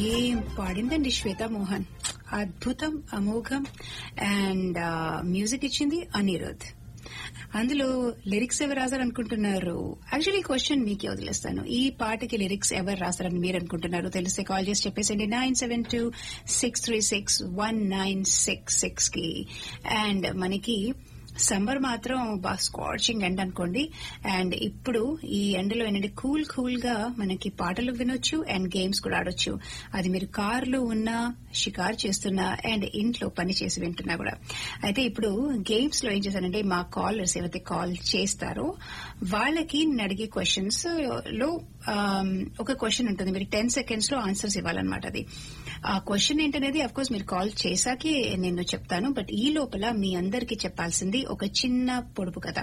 ఏం పాడిందండి శ్వేత మోహన్ అద్భుతం అమోఘం అండ్ మ్యూజిక్ ఇచ్చింది అనిరుద్ అందులో లిరిక్స్ ఎవరు రాశారు అనుకుంటున్నారు యాక్చువల్లీ క్వశ్చన్ మీకే వదిలేస్తాను ఈ పాటకి లిరిక్స్ ఎవరు రాశారని మీరు అనుకుంటున్నారు తెలిస్తే కాల్ చేసి చెప్పేసండి nine seven two six three six one nine six six కి అండ్ మనకి సమ్మర్ మాత్రం బాగా స్కార్చింగ్ ఎండ్ అనుకోండి అండ్ ఇప్పుడు ఈ ఎండలో ఏంటంటే కూల్ కూల్ గా మనకి పాటలు వినొచ్చు అండ్ గేమ్స్ కూడా ఆడొచ్చు అది మీరు కార్లో ఉన్నా షికార్ చేస్తున్నా అండ్ ఇంట్లో పని చేసి వింటున్నా కూడా అయితే ఇప్పుడు గేమ్స్ లో ఏం చేశానంటే మా కాలర్స్ ఏవైతే కాల్ చేస్తారో వాళ్ళకి నేను అడిగే క్వశ్చన్స్ లో ఆమ్, ఒక క్వశ్చన్ ఉంటుంది మీరు టెన్ సెకండ్స్ లో ఆన్సర్స్ ఇవ్వాలన్నమాట అది ఆ క్వశ్చన్ ఏంటనేది అఫ్ కోర్స్ మీరు కాల్ చేశాకే నేను చెప్తాను బట్ ఈ లోపల మీ అందరికీ చెప్పాల్సింది ఒక చిన్న పొడుపు కథ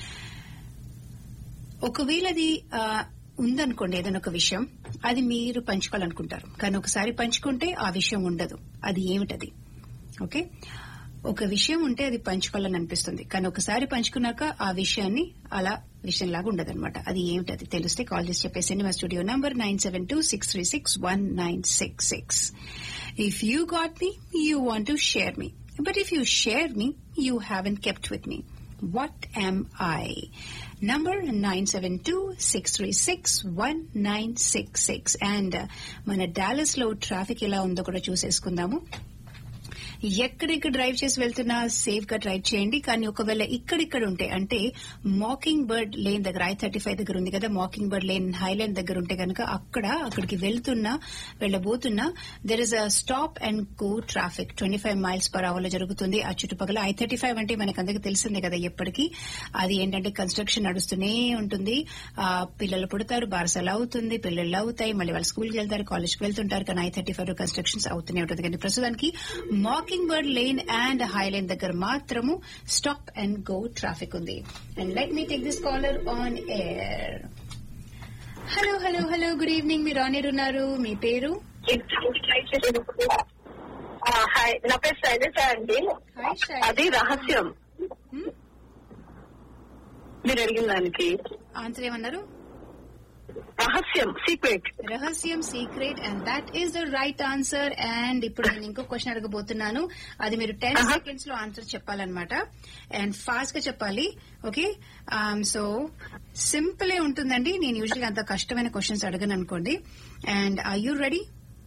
ఒకవేళ అది ఆ, ఉందనుకోండి ఏదైనా ఒక విషయం అది మీరు పంచుకోవాలనుకుంటారు కానీ ఒకసారి పంచుకుంటే ఆ విషయం ఉండదు అది ఏమిటది ఓకే ఒక విషయం ఉంటే అది పంచుకోవాలని అనిపిస్తుంది కానీ ఒకసారి పంచుకున్నాక ఆ విషయాన్ని అలా విషయంలాగా ఉండదు అనమాట అది ఏమిటది తెలిస్తే కాల్ చేసి చెప్పేసి మా studio number nine seven two six three six one nine six six if you got me you want to share me but if you share me you haven't kept with me what am I? Number nine seven two six three six one nine six six and మన Dallas లో traffic ఎలా ఉందో కూడా చూసేసుకుందాము ఎక్కడెక్కడ drive చేసి వెళ్తున్నా safe గా drive చేయండి కానీ ఒకవేళ ఇక్కడిక్కడ ఉంటే అంటే మాకింగ్ బర్డ్ లేన్ దగ్గర ఐ థర్టీ ఫైవ్ దగ్గర ఉంది కదా మాకింగ్ బర్డ్ లేన్ హైలాండ్ దగ్గర ఉంటే కనుక అక్కడ అక్కడికి వెళ్తున్నా వెళ్ళబోతున్నా there is a stop and go traffic twenty five miles per hour లో జరుగుతుంది ఆ చుట్టుపక్కల ఐ థర్టీ ఫైవ్ అంటే మనకు అందరికీ తెలిసిందే కదా ఎప్పటికీ అది ఏంటంటే కన్స్ట్రక్షన్ నడుస్తూనే ఉంటుంది ఆ పిల్లలు పుడతారు బారసాలు అవుతుంది పిల్లలు అవుతాయి మళ్ళీ వాళ్ళు స్కూల్కి వెళ్తారు కాలేజ్కి వెళ్తుంటారు కానీ ఐ థర్టీ ఫైవ్ కన్స్ట్రక్షన్స్ అవుతూనే ఉంటుంది కానీ ప్రస్తుతానికి mockingbird lane and high line దగ్గర మాత్రము స్టాప్ అండ్ గో ట్రాఫిక్ ఉంది and let me take this caller on air hello hello hello good evening మీరు ఆన్ ఎయిర్ ఉన్నారు మీ పేరు ఆ, హాయ్ నా పేరు శైలజ అండి హాయ్ శైలజ. అది రహస్యం Hmm? మీరు అడిగిన దానికి ఆన్సర్ ఏమన్నారు రహస్యం సీక్రెట్ రహస్యం secret and that is the right answer and ఇప్పుడు నేను ఇంకో క్వశ్చన్ అడగబోతున్నాను అది మీరు టెన్ Uh-huh. సెకండ్స్ లో ఆన్సర్ చెప్పాలన్నమాట అండ్ ఫాస్ట్ గా చెప్పాలి ఓకే సో సింపుల్ ఏ ఉంటుందండి నేను యూజువల్ అంత కష్టమైన క్వశ్చన్స్ అడగను అనుకోండి and I you ready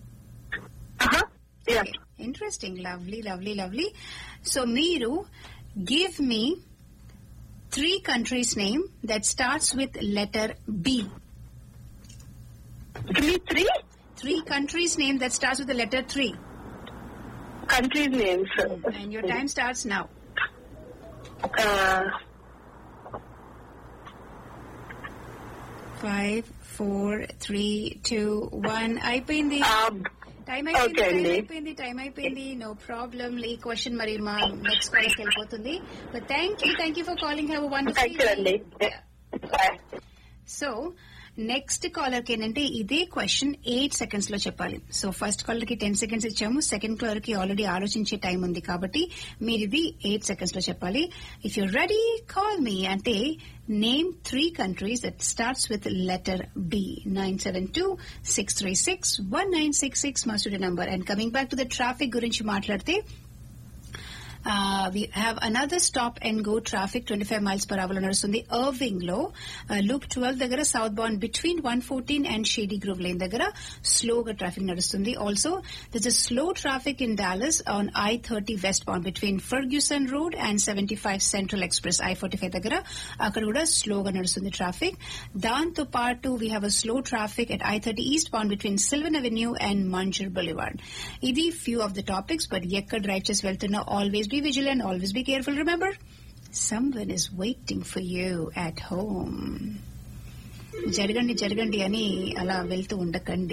interesting lovely lovely lovely so మీరు give me three countries name that starts with letter B three three three countries name that starts with letter three countries names And your time starts now. Five, four, three, two, one. అయిపోయింది time అయిపోయింది Okay time అండి. అయిపోయింది time అయిపోయింది no problem ఈ question మరి మా next calls వెళ్ళిపోతుంది but thank you thank you for calling have one thank you అండి సో నెక్స్ట్ కాలర్ కి ఏంటంటే ఇదే క్వశ్చన్ ఎయిట్ సెకండ్స్ లో చెప్పాలి సో ఫస్ట్ కాలర్ కి టెన్ సెకండ్స్ ఇచ్చాము సెకండ్ కాలర్ కి ఆల్రెడీ ఆలోచించే టైం ఉంది కాబట్టి మీరు ఇది ఎయిట్ సెకండ్స్ లో చెప్పాలి if you ready call me అంటే name three countries that starts with letter B nine seven two six three six one nine six six మా studio number and coming back to the traffic గురించి మాట్లాడితే Uh, we have another stop and go traffic 25 miles per hour లో నడుస్తుంది Irving లో loop twelve దగ్గర southbound between one fourteen and Shady Grove line దగ్గర స్లోగా traffic నడుస్తుంది also this is slow traffic in Dallas on I thirty westbound between Ferguson road and seventy five Central express I forty five దగ్గర అక్కడ కూడా స్లోగా నడుస్తుంది traffic దాంతో పాటు we have a slow traffic at I thirty eastbound between Sylvan avenue and Munger boulevard ఇది few of the topics but ఎక్కడ drive చేసి వెళ్తున్నా always be vigilant always be careful remember someone is waiting for you at home జరగండి జరగండి అని అలా వెళ్తూ ఉండకండి